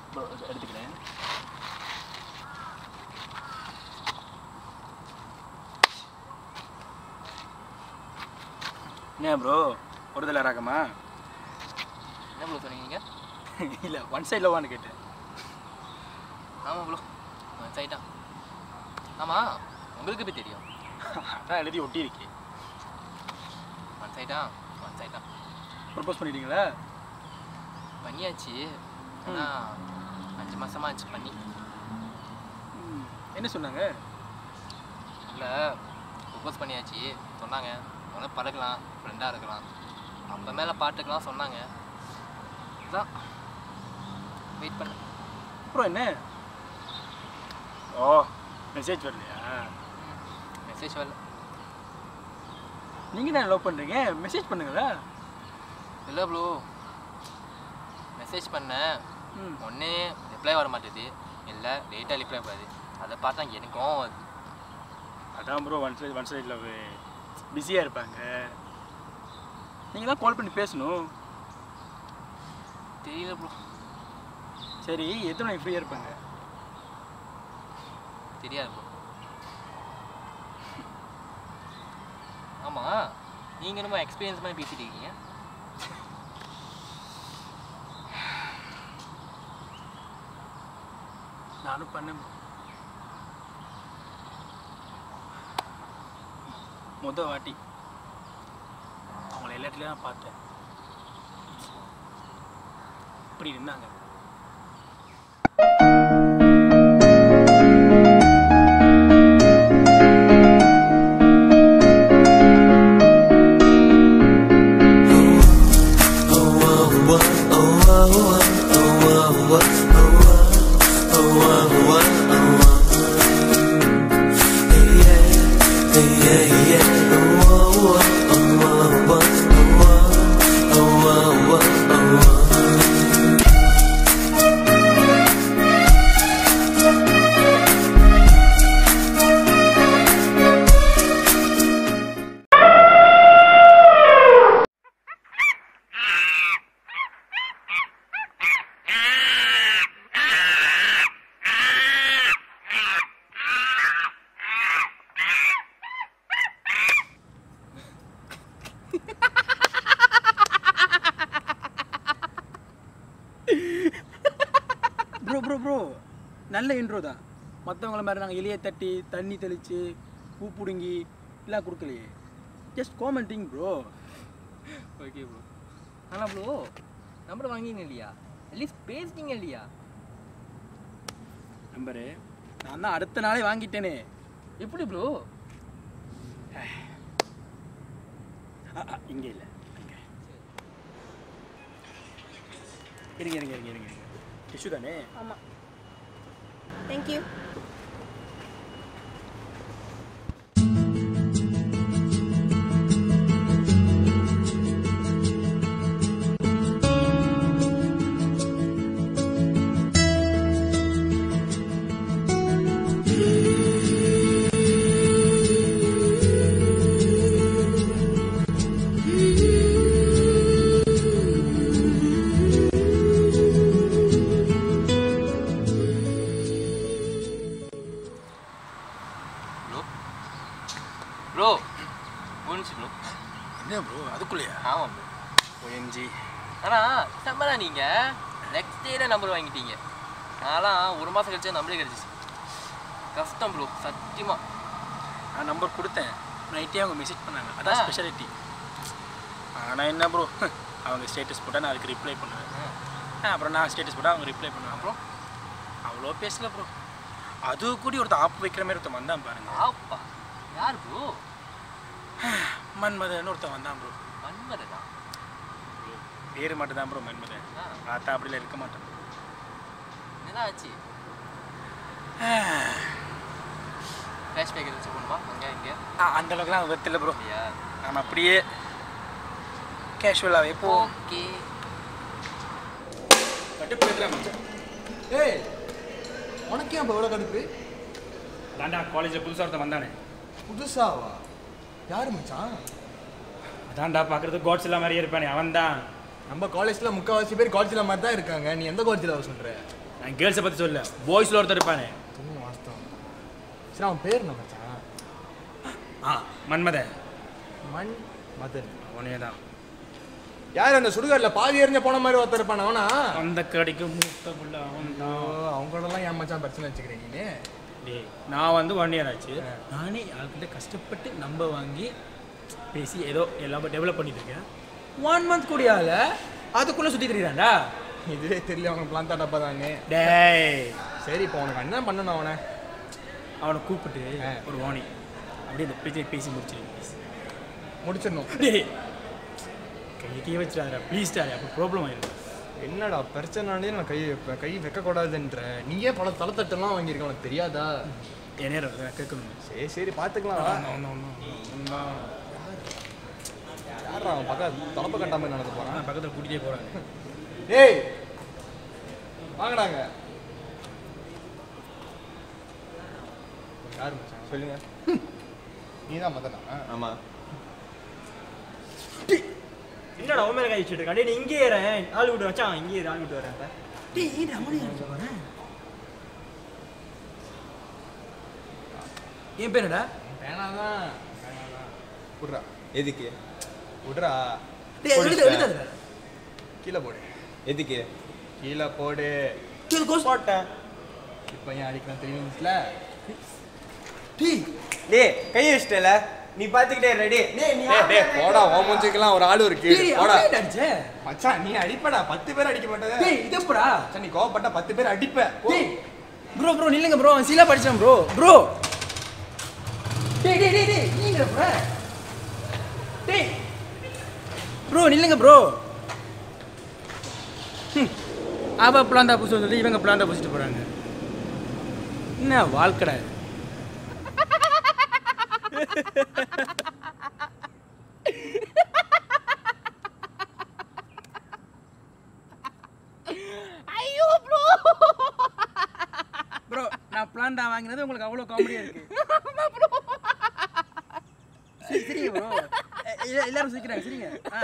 Bro எடுத்துக்கிறேன் என்ன bro ஒரு தலை ராகமா என்ன ப்ரோ சொன்னீங்க இல்லை ஒன் சைடில் வான்னு கேட்டேன் ஆமாம் ப்ரோ சைட்டா ஆமாம் உங்களுக்கு எப்படி தெரியும் அதான் எழுதி ஒட்டியிருக்கே ஒன் சைட்டா ஒன் சைட்டா ப்ரப்போஸ் பண்ணிட்டீங்களா பண்ணியாச்சு ஆனால் அஞ்சு மாசமா ஆச்சு பண்ணி ம், என்ன சொன்னாங்க இல்லை ப்ரப்போஸ் பண்ணியாச்சு சொன்னாங்க முதல்ல பழகலாம் ஃப்ரெண்டாக இருக்கலாம் அப்போ மேலே பாட்டுக்கலாம் சொன்னாங்க அதான் வெயிட் பண்ண அப்புறம் என்ன ஓ மெசேஜ் வரலையா மெசேஜ் வரல நீங்கள் தான் லவ் பண்ணுறீங்க மெசேஜ் பண்ணுங்களா இல்லை ப்ரோ மெசேஜ் பண்ணேன் ம் ஒன்றே ரிப்ளை வர மாட்டேது இல்லை லேட்டாக ரிப்ளை வராது அதை பார்த்தா எனக்கும் வருது. அதான் ப்ரோ ஒன் சைடு ஒன் சைடில் பிஸியாக இருப்பாங்க நீங்கள் தான் கால் பண்ணி பேசணும் தெரியல ப்ரோ சரி எத்தனை மணிக்கு ஃப்ரீயாக இருப்பாங்க தெரியாது ப்ரோ ஆமாம் நீங்கள் ரொம்ப எக்ஸ்பீரியன்ஸ் மாதிரி பேசிட்டு இருக்கீங்க நானும் பண்ணேன் முத வாட்டி அவங்கள எல்லா இடத்துலையும் நான் பார்த்தேன் இப்படி இருந்தாங்க ப்ரோ ப்ரோ ப்ரோ நல்ல இன்ட்ரோ தான் மற்றவங்கள மாதிரி நாங்கள் இலையை தட்டி தண்ணி தெளித்து பூ பிடுங்கி எல்லாம் கொடுக்கலையே just commenting bro okay bro ஆனால் ப்ரோ நம்பர் வாங்கிங்க இல்லையா அட்லீஸ்ட் பேசிட்டீங்க இல்லையா நம்பரு நான் தான் அடுத்த நாளே வாங்கிட்டேனே எப்படி ப்ரோ இங்கே இல்லை இங்கே இருங்க இருங்க இருங்க இருங்க இருங்க டிஷ்யூ தானே ஆமாம் தேங்க்யூ ப்ரோ ப்ரோ முடிஞ்சு ப்ரோ என்ன ப்ரோ அதுக்குள்ளேயா ஆமாம் ப்ரோ ஓஎன்ஜி ஆனால் செம்மடா நீங்கள் நெக்ஸ்ட் டேல நம்பர் வாங்கிட்டீங்க நான்லாம் ஒரு மாதம் கழிச்சு நம்பரே கிடச்சிச்சு கஷ்டம் ப்ரோ சத்தியமாக நான் நம்பர் கொடுத்தேன் நைட்டே அவங்க மெசேஜ் பண்ணாங்க அதான் ஆ. ஸ்பெஷாலிட்டி ஆனால் என்ன ப்ரோ அவங்க ஸ்டேட்டஸ் போட்டால் நான் அதுக்கு ரிப்ளை பண்ணுவேன் ஆ, அப்புறம் நான் ஸ்டேட்டஸ் போட்டால் அவங்க ரிப்ளை பண்ணுவேன் அப்புறம் அவ்வளோ பேசல ப்ரோ அது கூடி ஒருத்தன் ஆப்பு வைக்கிற மாதிரி ஒருத்தன் வந்தான் பாருங்க ஆப்பா யார் ப்ரோ மன்மதன் ஒருத்தன் வந்தான் ப்ரோ மன்மதனா பேர் மட்டும் தான் ப்ரோ மன்மதன் ஆ பார்த்தா அப்படிலாம் இருக்க மாட்டேன் என்ன ஆச்சு ஃப்ளாஷ்பேக் ஏதாச்சும் போகணுமா அங்கே இங்கே ஆ, அந்த அளவுக்குலாம் அவன் வெத்தில்ல ப்ரோ இல்லையா நம்ம அப்படியே கேஷுவலாகவே போ ஓகே ஏய் உனக்கு ஏன் இப்போ இவ்வளோ கடுப்பு தாண்டா காலேஜில் புதுசாக ஒருத்தன் வந்தானே புதுசாவா யார் மச்சான் அதான்டா பார்க்குறது கோட்ஸ் எல்லாம் மாதிரியே இருப்பானே அவன் தான் நம்ம காலேஜில் முக்கால்வாசி பேர் காலேஜில் மாதிரி தான் இருக்காங்க நீ எந்த காலேஜில் வர சொல்கிற நான் கேர்ள்ஸை பற்றி சொல்ல பாய்ஸில் ஒருத்தர் இருப்பானே அதுவும் வாஸ்தவம் சரி அவன் பேர் என்ன மச்சான் ஆ மன்மத மண் மதன் அவனே தான் யார் அந்த சுடுகாட்டில் பாதி எறிஞ்ச போன மாதிரி ஒருத்தர் இருப்பான் அவனா அந்த கடைக்கு மூத்த புள்ள அவன் ஐயோ, அவங்களோடலாம் ஏன் மச்சான் பிரச்சனை வச்சுக்கிறேன் நீ டேய் நான் வந்து ஒன் இயர் ஆச்சு நானே யார்கிட்ட கஷ்டப்பட்டு நம்ப வாங்கி பேசி ஏதோ எல்லாம் டெவலப் பண்ணிட்டு இருக்கேன் ஒன் மந்த் கூடியால அதுக்குள்ளே சுற்றி தெரியுறாண்டா இதுவே தெரியல அவனுக்கு பிளான் டப்பா தானே டேய் சரி இப்போ உனக்கு என்ன பண்ணணும் அவனை அவனை கூப்பிட்டு ஆ. ஒரு வாணி அப்படியே இந்த பிரச்சனை பேசி முடிச்சு முடிச்சிடணும் டேய் கையை கையை வச்சிடாதடா ப்ளீஸ் டா அப்போ ப்ராப்ளம் ஆயிடும் என்னடா பிரச்சனை நான் கை வைப்பேன். கை வைக்கக்கூடாதுன்ற நீயே பல தளத்தட்டெல்லாம் வாங்கியிருக்க உனக்கு தெரியாதா என் நேரம் வருது, நான் கேட்கணும் சரி சரி பார்த்துக்கலாம் வா. நான் யாரா அவன் பக்கம் தலப்ப கட்டாம நடந்து போறான் பக்கத்தில் கூட்டிகிட்டே போகிறாங்க ஏய் வாங்கடாங்க யார் மச்சான் சொல்லுங்க நீ தான் மதனா ஆமா என்னடா உன் மேல கை வச்சுட்டு இருக்கா டேய் நீ இங்கே ஏறேன் ஆள் விட்டு வச்சான் இங்கே ஏறு ஆள் விட்டு வரேன் இப்ப. டேய் ஏன் ரமணி போகிறேன் என் பேர் என்னடா வேணாதான் வேணாதான் விட்றா எதுக்கு விட்றா டேய் எழுது எழுதாதடா கீழே போடு எதுக்கு கீழே போடு கீழே கோஸ் போட்டேன் இப்போ ஏன் அடிக்கலாம் தெரியுங்களா டேய் டேய் கை வச்சிட்டல நீ பாத்துக்கிட்டே ரெடி டேய் நீ டேய் டேய் போடா ஓ மூஞ்சிக்கெல்லாம் ஒரு ஆள் இருக்கு டேய் போடா அப்படியே அடிச்சே மச்சான் நீ அடிப்படா பத்து பேர் அடிக்க மாட்டேன் டேய் இது எப்படா மச்சான் நீ கோவப்பட்டா பத்து பேர் அடிப்ப போ. டேய் ப்ரோ ப்ரோ நில்லுங்க ப்ரோ சீலா படிச்சான் ப்ரோ ப்ரோ டேய் டேய் டேய் டேய் நீங்க ப்ரோ டேய் ப்ரோ நில்லுங்க ப்ரோ அவ பிளாந்தா பூச சொல்லி இவங்க பிளாந்தா பூசிட்டு போறாங்க என்ன வாழ்க்கடா இது? ப்ரோ நான் பிளான் தான் வாங்கினது உங்களுக்கு அவ்வளோ காமெடியாக இருக்கு சரி சரிங்க ப்ரோ எல்லாரும் சிரிக்கிறாங்க சரிங்க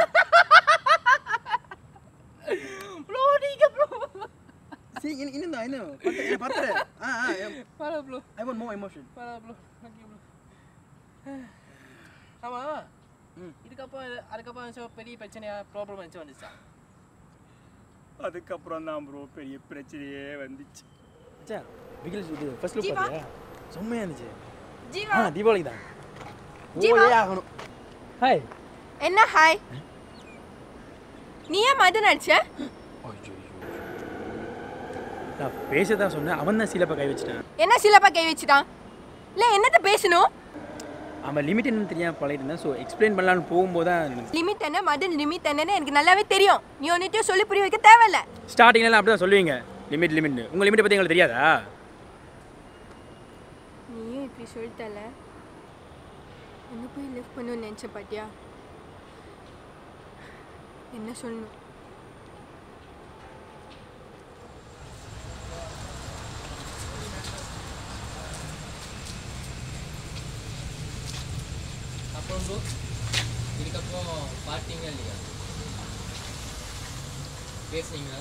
ப்ரோ நீங்க ப்ரோ சரி இன்னும் இன்னும் தான் இன்னும் பத்து- எனக்கு பத்தல ஆ ஆ பரவ bro I want more emotion பரவ ப்ரோ ஓகே ப்ரோ ஆமா ம். இதுக்கப்புறம் அதுக்கப்புறம் ஏதாச்சும் பெரிய பிரச்சனையா ப்ராப்ளம் வந்துச்சு வந்துச்சா அதுக்கப்புறம் தான் ப்ரோ பெரிய பிரச்சனையே வந்துச்சு சா பிகில் இது ஃபர்ஸ்ட் லுக் ஜீவா. பார்த்தியா செம்மையா இருந்துச்சு ஜீவா ஆ தீபாவளிக்கு தான் ஜீவா. ஓடே ஆகணும் ஹாய் என்ன ஹாய் நீ ஏன் மதன் அடிச்ச நான் பேச தான் சொன்னேன் அவன் தான் சீலப்பா கை வச்சுட்டான் என்ன சிலப்பா கை வச்சுட்டான் இல்லை என்னத்த பேசணும் அவன் லிமிட் என்னன்னு தெரியாம பழகிட்டு இருந்தான் ஸோ எக்ஸ்பிளைன் பண்ணலான்னு போகும்போது தான் லிமிட் என்ன மதன் லிமிட் என்னன்னு எனக்கு நல்லாவே தெரியும் நீ ஒன்னிட்டையும் சொல்லி புரிய வைக்க தேவையில்ல ஸ்டார்டிங்லாம் அப்படி தான் சொல்லுவீங்க லிமிட் லிமிட்னு உங்கள் லிமிட்டை பற்றி எங்களுக்கு தெரியாதா நீயும் இப்படி சொல்லிட்டல என்ன போய் லிஃப்ட் பண்ணணும்னு நினச்ச பாட்டியா என்ன சொல்லணும் அப்புறம் ப்ரோ இதுக்கப்புறம் பார்த்தீங்க இல்லையா பேசுனீங்களா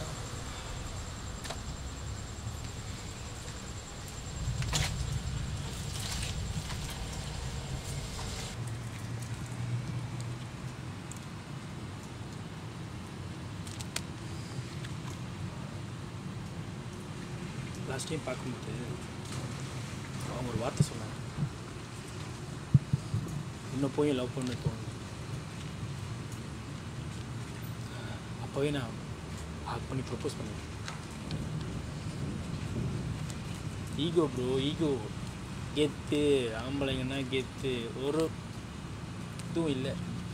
லாஸ்ட் டைம் பார்க்கும்போது அவங்க ஒரு வார்த்தை சொன்னாங்க இன்னும் போய் லவ் பண்ண தோணுது அப்போவே நான் ஹாக் பண்ணி ப்ரப்போஸ் பண்ணேன் ஈகோ ப்ரோ ஈகோ கெத்து ஆம்பளைங்கன்னா கெத்து ஒரு இதுவும் இல்லை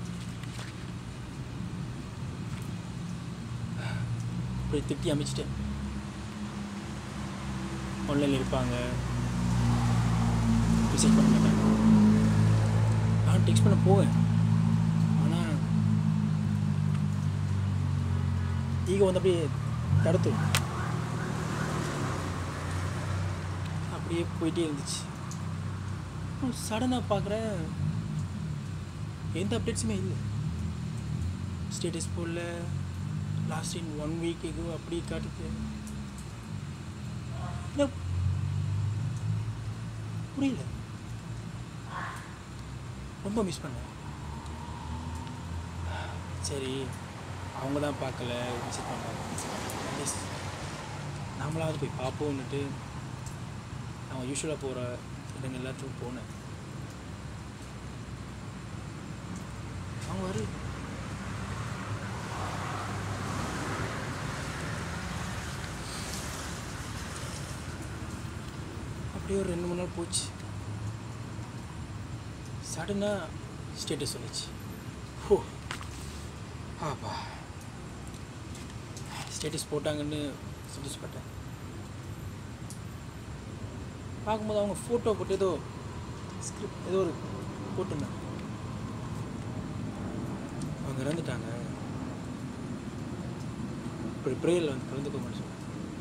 அப்படி திட்டி அமைச்சிட்டேன் ஆன்லைனில் இருப்பாங்க மெசேஜ் பண்ண மாட்டாங்க நான் டெக்ஸ்ட் பண்ண போவேன் ஆனால் ஈகோ வந்து அப்படியே தடுத்து அப்படியே போயிட்டே இருந்துச்சு சடனாக பார்க்குறேன் எந்த அப்டேட்ஸுமே இல்லை ஸ்டேட்டஸ் போடல last in one week ago அப்படியே காட்டுது இல்லை புரியல ரொம்ப மிஸ் பண்ணேன் சரி அவங்க தான் பார்க்கல விசிட் பண்ணாங்க அட்லீஸ்ட் நாமளாவது போய் பார்ப்போம்னுட்டு நான் யூஸ்வலாக போகிற இடங்கள் எல்லாத்துக்கும் போனேன் அவங்க வரு அப்படியே ஒரு ரெண்டு மூணு நாள் போச்சு சடனாக ஸ்டேட்டஸ் வந்துச்சு ஓ ஆப்பா ஸ்டேட்டஸ் போட்டாங்கன்னு சந்தோஷப்பட்டேன் பார்க்கும்போது அவங்க ஃபோட்டோ போட்டு ஏதோ ஸ்கிரிப்ட் ஏதோ ஒரு போட்டிருந்தாங்க அவங்க இறந்துட்டாங்க இப்படி ப்ரேயரில் வந்து கலந்துக்கோங்கன்னு சொன்னாங்க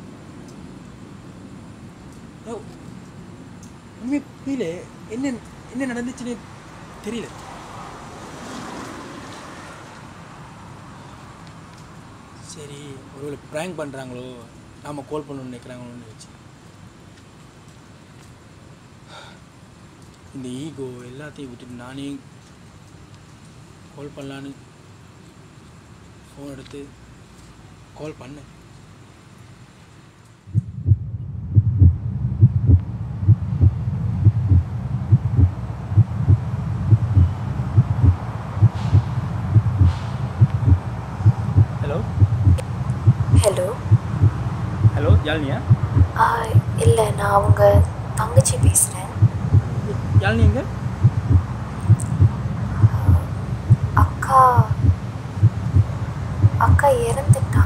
ஓ, உண்மையே புரியல என்ன என்ன நடந்துச்சுன்னு தெரியல சரி ஒருவேளை ப்ராங்க் பண்ணுறாங்களோ நாம் கால் பண்ணணும்னு நினைக்கிறாங்களோன்னு வச்சு இந்த ஈகோ எல்லாத்தையும் விட்டுட்டு நானே கால் பண்ணலான்னு ஃபோன் எடுத்து கால் பண்ணேன் ஹலோ ஹலோ ஹலோ யாழ்னியா இல்லை நான் அவங்க தங்கச்சி பேசுகிறேன் யாழ்னி எங்க அக்கா அக்கா இறந்துட்டாங்க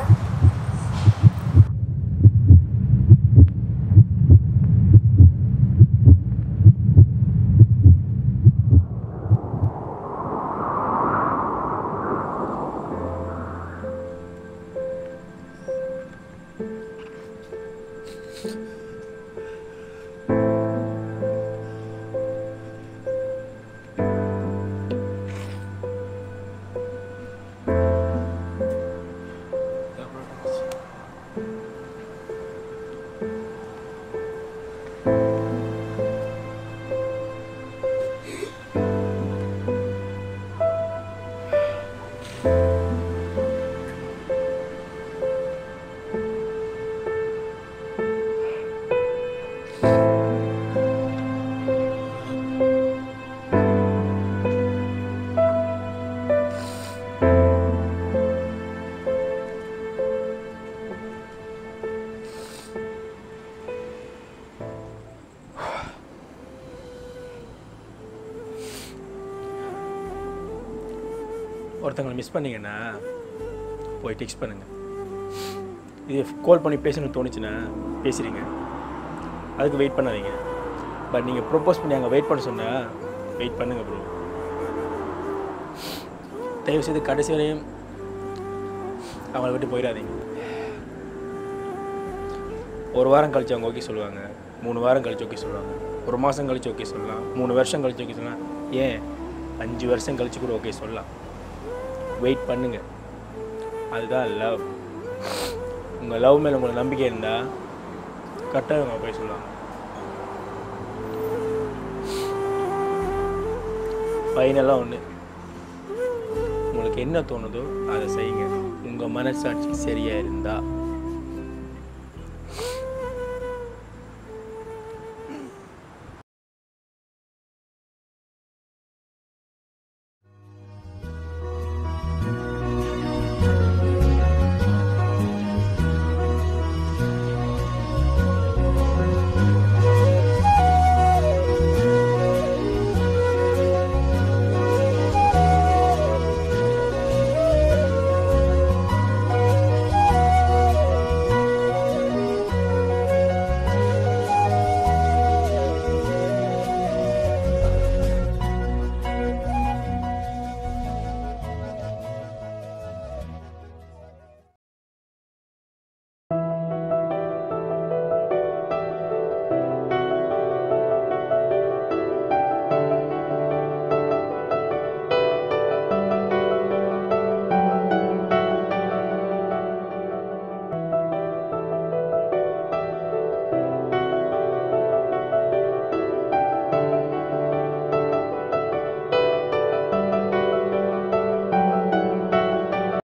ஒருத்தங்களை மிஸ் பண்ணீங்கன்னா போய் டெக்ஸ்ட் பண்ணுங்கள் இது கால் பண்ணி பேசணும்னு தோணுச்சுன்னா பேசுகிறீங்க அதுக்கு வெயிட் பண்ணாதீங்க பட் நீங்கள் ப்ரொப்போஸ் பண்ணி அங்கே வெயிட் பண்ண சொன்னால் வெயிட் பண்ணுங்கள் ப்ரோ தயவு செய்து கடைசி வரையும் அவங்கள விட்டு போயிடாதீங்க ஒரு வாரம் கழிச்சு அவங்க ஓகே சொல்லுவாங்க மூணு வாரம் கழிச்சு ஓகே சொல்லுவாங்க ஒரு மாதம் கழிச்சு ஓகே சொல்லலாம் மூணு வருஷம் கழிச்சு ஓகே சொல்லலாம் ஏன் அஞ்சு வருஷம் கழிச்சு கூட ஓகே சொல்லலாம் வெயிட் பண்ணுங்க அதுதான் லவ் உங்கள் லவ் மேலே உங்களுக்கு நம்பிக்கை இருந்தால் கரெக்டாக அவங்க போய் சொல்லுவாங்க ஃபைனலாக ஒன்று உங்களுக்கு என்ன தோணுதோ அதை செய்யுங்க உங்கள் மனசாட்சி சரியாக இருந்தால்